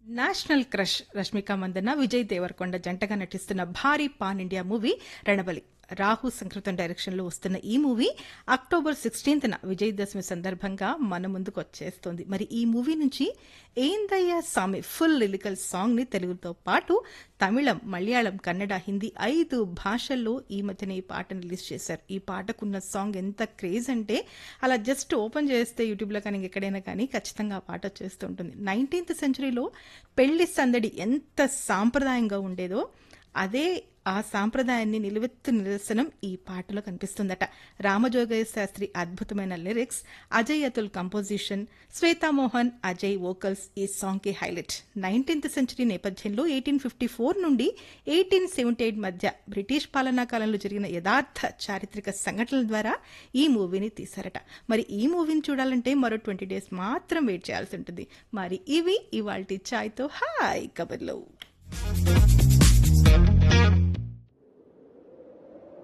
national crush Rashmika Mandanna Vijay Deverakonda జంటగా నటిస్తున్న భారీ pan India movie Ranabali Rahul Sankrityan direction లో వస్తున్న ఈ మూవీ అక్టోబర్ సిక్స్టీన్త్ న విజయదశమి సందర్భంగా మన ముందుకు వచ్చేస్తోంది మరి ఈ మూవీ నుంచి ఏందయ్య సామి ఫుల్ లిరికల్ సాంగ్ ని తెలుగుతో పాటు తమిళం మలయాళం కన్నడ హిందీ ఐదు భాషల్లో ఈ మధ్యన ఈ పాటను రిలీజ్ చేశారు ఈ పాటకున్న సాంగ్ ఎంత క్రేజ్ అంటే అలా జస్ట్ ఓపెన్ చేస్తే యూట్యూబ్లో కానీ ఎక్కడైనా కానీ ఖచ్చితంగా ఆ పాట వచ్చేస్తూ ఉంటుంది నైన్టీన్త్ సెంచరీలో పెళ్లి సందడి ఎంత సాంప్రదాయంగా ఉండేదో అదే ఆ సాంప్రదాయాన్ని నిలువెత్తు నిదర్శనం ఈ పాటలో కనిపిస్తుందట రామజోగయ్య శాస్త్రి అద్భుతమైన lyrics Ajay Atul composition Shweta Mohan Ajay vocals ఈ సాంగ్ కి హైలైట్ నైన్టీన్త్ సెంచరీ నేపథ్యంలో ఎయిటీన్ ఫిఫ్టీ ఫోర్ నుండి ఎయిటీన్ సెవెంటీ ఎయిట్ మధ్య బ్రిటిష్ పాలనా కాలంలో జరిగిన యథార్థ చారిత్రక సంఘటనల ద్వారా ఈ మూవీని తీశారట మరి ఈ మూవీని చూడాలంటే మరో ట్వంటీ డేస్ మాత్రం వెయిట్ చేయాల్సి ఉంటుంది మరి ఇవి ఇవాల్టి ఛాయ్తో హాయ్ కబర్లో